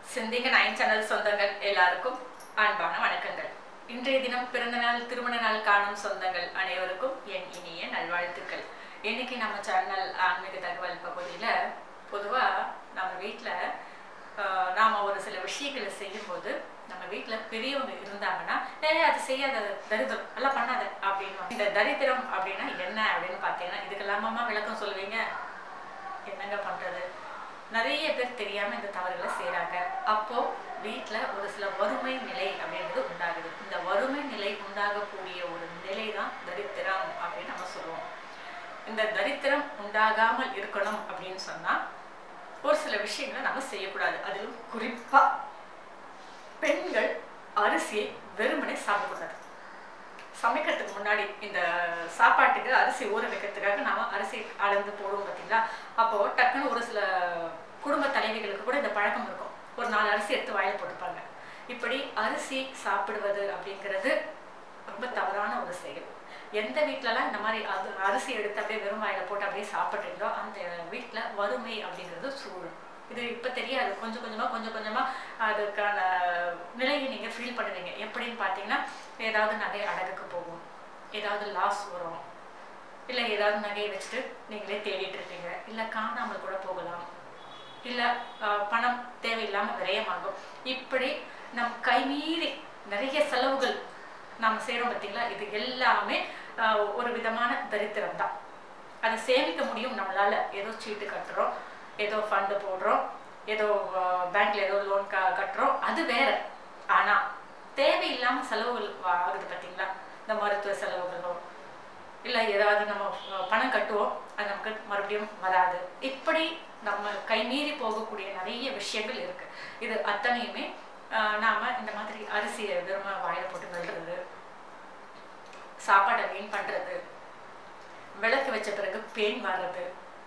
சிந்திங்க nine channel சொந்தங்கள் எல்லாருக்கும் அன்பான வணக்கங்கள் இன்றைய தினம் பிறந்த நாள் திருமண நாள் காணும் சொந்தங்கள் அனைவருக்கும் என் இனிய நல்வாழ்த்துக்கள் இன்னைக்கு நம்ம சேனல் ஆன்மீக தகவல் பகுதியில பொதுவா நம்ம வீட்டில் நாம ஒரு சில விஷயங்களை செய்யும்போது நம்ம வீட்ல பெரியவங்க இருந்தாங்கன்னா ஏ அது செய்யாத தரித்திரம் எல்லாம் பண்ணாத அப்படின்னு இந்த தரித்திரம் அப்படின்னா என்ன அப்படின்னு பார்த்தீங்கன்னா இதுக்கெல்லாமா விளக்கம் சொல்லுவீங்க என்னங்க பண்றது நிறைய பேர் தெரியாம இந்த தவறுகளை செய்றாங்க அப்போ வீட்ல ஒரு சில வறுமை நிலை அப்படின்றது உண்டாகுது இந்த வறுமை நிலை உண்டாகக்கூடிய ஒரு நிலை தான் தரித்திரம் அப்படின்னு நம்ம சொல்லுவோம் இந்த தரித்திரம் உண்டாகாமல் இருக்கணும் அப்படின்னு சொன்னா ஒரு சில விஷயங்களை நம்ம செய்யக்கூடாது அதிலும் குறிப்பா பெண்கள் அரிசியை வெறுமனே சாப்பிடக்கூடாது சமைக்கிறதுக்கு முன்னாடி இந்த சாப்பாட்டுக்கு அரிசி ஊற வைக்கிறதுக்காக நாம அரிசி அளந்து போடுவோம் பார்த்தீங்களா அப்போ டக்குன்னு ஒரு சில குடும்ப தலைவிகளுக்கு கூட இந்த பழக்கம் இருக்கும் ஒரு நாலு அரிசி எடுத்து வாயில போட்டுப்பாங்க இப்படி அரிசி சாப்பிடுவது அப்படிங்கிறது ரொம்ப தவறான ஒரு செயல் எந்த வீட்டிலலாம் இந்த மாதிரி அது அரிசி எடுத்து அப்படியே வெறும் வாயில போட்டு அப்படியே சாப்பிட்றீங்களோ அந்த வீட்டில் வறுமை அப்படிங்கிறது சூழும் இது இப்போ தெரியாது கொஞ்சம் கொஞ்சமாக கொஞ்சம் கொஞ்சமாக அதுக்கான நிலையை நீங்கள் ஃபீல் பண்ணுவீங்க எப்படின்னு பார்த்தீங்கன்னா ஏதாவது நகை அடகுக்கு போகும் ஏதாவது லாஸ் வரும் இல்லை ஏதாவது நகையை வச்சுட்டு நீங்களே தேடிட்டு இருப்பீங்க இல்லை காணாமல் கூட போகலாம் இல்லை பணம் தேவையில்லாமல் விரயமாகும் இப்படி நம் கைமீறி நிறைய செலவுகள் நாம் செய்கிறோம் பார்த்தீங்களா இது எல்லாமே ஆஹ், ஒரு விதமான தரித்திரம் தான் அதை சேமிக்க முடியும் நம்மளால ஏதோ சீட்டு கட்டுறோம் ஏதோ ஃபண்டு போடுறோம் ஏதோ பேங்க்ல ஏதோ லோன் க கட்டுறோம் அது வேற ஆனா தேவையில்லாம செலவுகள் வா- ஆகுது பார்த்தீங்களா இந்த மருத்துவ செலவுகளோ இல்லை ஏதாவது நம்ம அஹ், பணம் கட்டுவோம் அது நமக்கு மறுபடியும் வராது இப்படி நம்ம கைமீறி போகக்கூடிய நிறைய விஷயங்கள் இருக்கு இது அத்தனையுமே அஹ், நாம இந்த மாதிரி அரிசியை வெறும வாயில போட்டு வெல்றது சாப்பாடை வீண் பண்றது விளக்கு வச்ச பிறகு பேன் வர்றது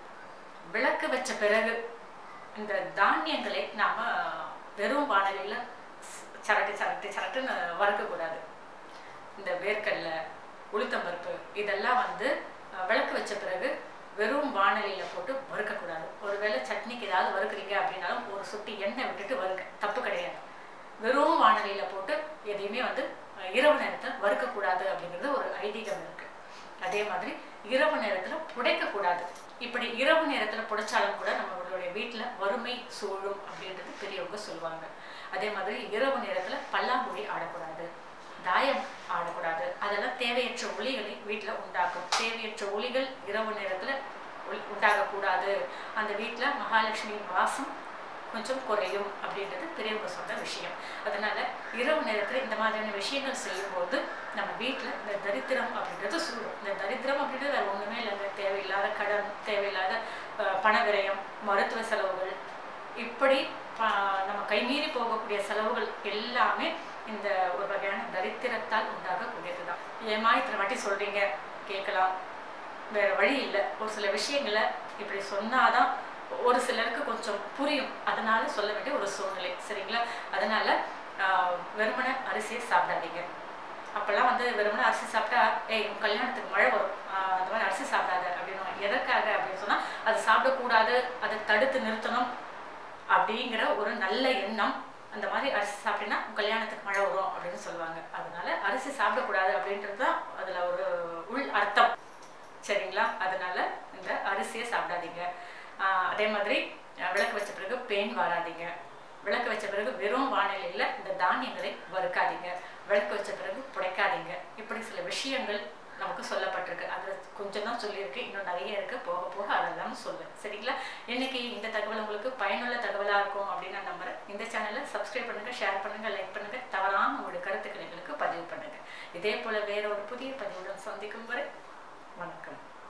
விளக்கு வச்ச பிறகு இந்த தானியங்களை நாம வெறும் வானலியில் சரட்டு சரட்டு சரட்டுன்னு வறுக்கக்கூடாது இந்த வேர்க்கடல உளுத்தம்பருப்பு இதெல்லாம் வந்து அஹ், விளக்கு வச்ச பிறகு வெறும் வானலியில் போட்டு வறுக்கக்கூடாது ஒருவேளை சட்னிக்கு ஏதாவது வறுக்குறீங்க அப்படின்னாலும் ஒரு சொட்டி எண்ணெய் விட்டுட்டு வறுக்க தப்பு கிடையாது வெறும் வானலியில் போட்டு எதையுமே வந்து அஹ், இரவு நேரத்தில் வறுக்கக்கூடாது அப்படிங்கிறது ஒரு ஐதீகம் இருக்கு அதே மாதிரி இரவு நேரத்துல புடைக்கக்கூடாது இப்படி இரவு நேரத்துல புடைச்சாலும் கூட நம்மளுடைய வீட்டுல வறுமை சூழும் அப்படின்றது பெரியவங்க சொல்லுவாங்க அதே மாதிரி இரவு நேரத்துல பல்லாங்குழி ஆடக்கூடாது தாயம் ஆடக்கூடாது அதெல்லாம் தேவையற்ற ஒளிகளை வீட்டுல உண்டாக்கும் தேவையற்ற ஒளிகள் இரவு நேரத்துல ஒளி- உண்டாகக்கூடாது அந்த வீட்டுல மகாலட்சுமியின் வாசம் கொஞ்சம் குறையும் அப்படின்றது பெரியவங்க சொன்ன விஷயம் அதனால இரவு நேரத்துல இந்த மாதிரியான விஷயங்கள் செய்யும்போது நம்ம வீட்ல இந்த தரித்திரம் அப்படின்றது சூழும் இந்த தரித்திரம் அப்படின்றது வேற ஒண்ணுமே இல்லைங்க தேவையில்லாத கடன் தேவையில்லாத அஹ், பண விரயம் மருத்துவ செலவுகள் இப்படி ப- நம்ம கைமீறி போகக்கூடிய செலவுகள் எல்லாமே இந்த ஒரு வகையான தரித்திரத்தால் உண்டாகக்கூடியது தான் ஏமா இத்தனை வாட்டி சொல்றீங்க கேட்கலாம் வேற வழி இல்லை ஒரு சில விஷயங்களை இப்படி சொன்னாதான் ஒரு சிலருக்கு கொஞ்சம் புரியும் அதனால சொல்ல வேண்டிய ஒரு சூழ்நிலை சரிங்களா அதனால ஆஹ், வெறுமனே அரிசியை சாப்பிடாதீங்க அப்பெல்லாம் வந்து வெறுமனே அரிசி சாப்பிட்டா ஏய் உன் கல்யாணத்துக்கு மழை வரும் ஆஹ், அந்த மாதிரி அரிசி சாப்பிடாத அப்படின்னு எதற்காக அப்படின்னு சொன்னா அது சாப்பிடக்கூடாது அதை தடுத்து நிறுத்தணும் அப்படிங்கிற ஒரு நல்ல எண்ணம் அந்த மாதிரி அரிசி சாப்பிட்டீங்கன்னா உன் கல்யாணத்துக்கு மழை வரும் அப்படின்னு சொல்லுவாங்க அதனால அரிசி சாப்பிடக்கூடாது அப்படின்றது தான் அதுல ஒரு உள் அர்த்தம் சரிங்களா அதனால இந்த அரிசியை சாப்பிடாதீங்க ஆஹ் அதே மாதிரி அஹ் விளக்கு வச்ச பிறகு பேன் வராதீங்க விளக்கு வச்ச பிறகு வெறும் வானிலையில் இந்த தானியங்களை வறுக்காதீங்க விளக்கு வச்ச பிறகு புடைக்காதீங்க இப்படி சில விஷயங்கள் நமக்கு சொல்லப்பட்டிருக்கு அதில் கொஞ்சம் தான் சொல்லியிருக்கு இன்னும் நிறைய இருக்கு போக போக அதெல்லாம் சொல்லு சரிங்களா இன்னைக்கு இந்த தகவல் உங்களுக்கு பயனுள்ள தகவலாக இருக்கும் அப்படின்னு நான் நம்புறேன் இந்த சேனலை சப்ஸ்கிரைப் பண்ணுங்க ஷேர் பண்ணுங்க லைக் பண்ணுங்க தவறாம உங்களுடைய கருத்துக்களை எங்களுக்கு பதிவு பண்ணுங்க இதே போல வேற ஒரு புதிய பதிவுடன் சந்திக்கும் வரை வணக்கம்